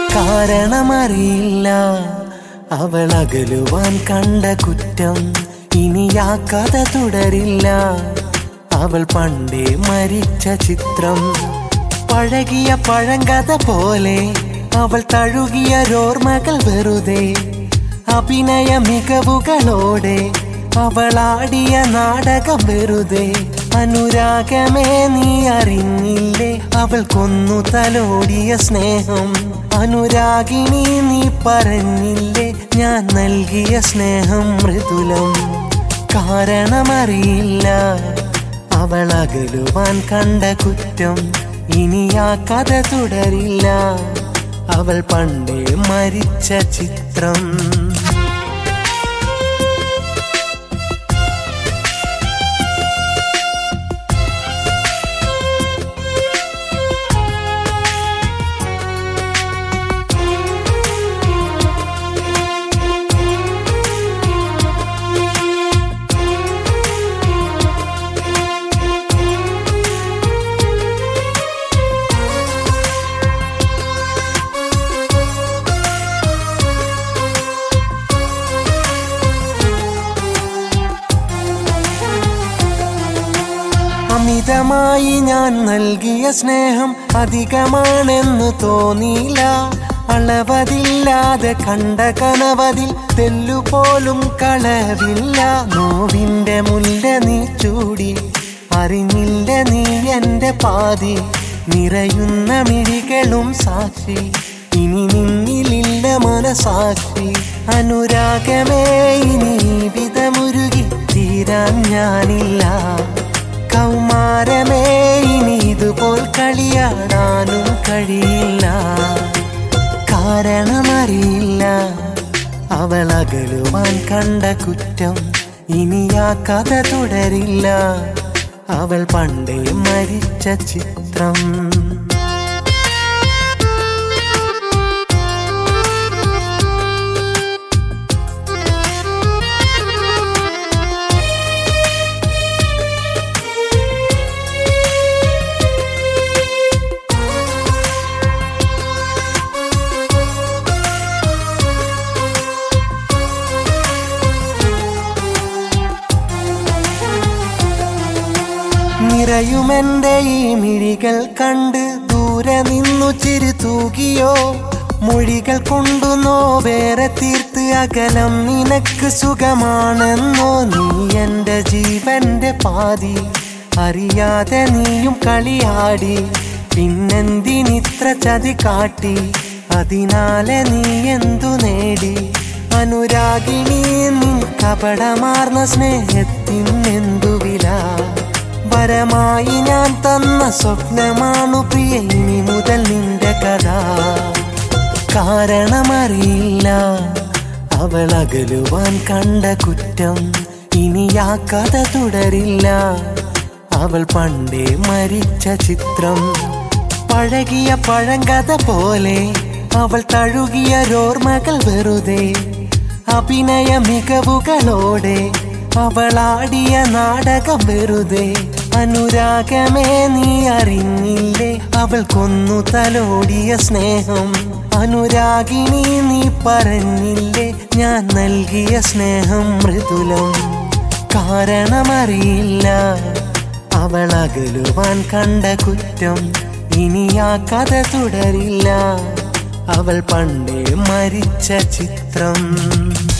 കാരണമറിയില്ല അവൾ അകലുവാൻ കണ്ട കുറ്റം ഇനി ആ കഥ തുടരില്ല അവൾ പണ്ടേ മരിച്ച ചിത്രം പഴകിയ പഴങ്കഥ പോലെ അവൾ തഴുകിയ ഓർമ്മകൾ വെറുതെ അഭിനയ മികവുകളോടെ അവളാടിയ നാടകം വെറുതെ അനുരാഗമേ നീ അറിഞ്ഞില്ലേ അവൾ കൊന്നു തലോടിയ സ്നേഹം അനുരാഗിണി നീ പറഞ്ഞില്ലേ ഞാൻ നൽകിയ സ്നേഹം മൃദുലം കാരണമറിയില്ല അവൾ അകലുവാൻ കണ്ട കുറ്റം ഇനി ആ കഥ തുടരില്ല അവൾ പണ്ടേ മരിച്ച ചിത്രം അമിതമായി ഞാൻ നൽകിയ സ്നേഹം അധികമാണെന്ന് തോന്നിയില്ല അളവതില്ലാതെ കണ്ട കനവതിൽ തെല്ലുപോലും കളവില്ല നോവിന്റെ മുല്ല നീ ചൂടി അറിഞ്ഞില്ല നീ എന്റെ പാതി നിറയുന്ന മിഴികളും സാക്ഷി ഇനി നിന്നിലില്ല മനസാക്ഷി അനുരാഗമേ ഇനി വിധമുരുകി തീരാൻ ഞാനില്ല കൗമാരമേ ഇനി ഇതുപോൽ കളിയാടാനും കഴിയില്ല കാരണമറിയില്ല അവൾ അകലുവാൻ കണ്ട കുറ്റം ഇനി ആ കഥ തുടരില്ല അവൾ പണ്ടേ മരിച്ച ചിത്രം നിറയുമെന്റെ ഈ മിഴികൾ കണ്ട് ദൂരെ നിന്നു ചിരി തൂകിയോ മൊഴികൾ കൊണ്ടു നോവേറെ തീർത്ത് അകലം നിനക്ക് സുഖമാണെന്നോ നീ എന്റെ ജീവന്റെ പാതി അറിയാതെ നീയും കളിയാടി പിന്നെന്തിനിത്ര ചതി കാട്ടി അതിനാലെ നീ എന്തു നേടി അനുരാഗിണി നിൻ കപടമാർന്ന സ്നേഹത്തിനെന്തു വില വരമായി ഞാൻ തന്ന സ്വപ്നമാണു പ്രിയ ഇനി മുതൽ നിന്റെ കഥ കാരണമറിയില്ല അവൾ അകലുവാൻ കണ്ട കുറ്റം ഇനി ആ കഥ തുടരില്ല അവൾ പണ്ടേ മരിച്ച ചിത്രം പഴകിയ പഴങ്കഥ പോലെ അവൾ തഴുകിയ ഓർമ്മകൾ വെറുതെ അഭിനയ മികവുകളോടെ അവളാടിയ നാടകം വെറുതെ അനുരാഗമേ നീ അറിഞ്ഞില്ലേ അവൾ കൊന്നു തലോടിയ സ്നേഹം അനുരാഗിണി നീ പറഞ്ഞില്ലേ ഞാൻ നൽകിയ സ്നേഹം മൃദുലം കാരണമറിയില്ല അവൾ അകലുവാൻ കണ്ട കുറ്റം ഇനി ആ കഥ തുടരില്ല അവൾ പണ്ടേ മരിച്ച ചിത്രം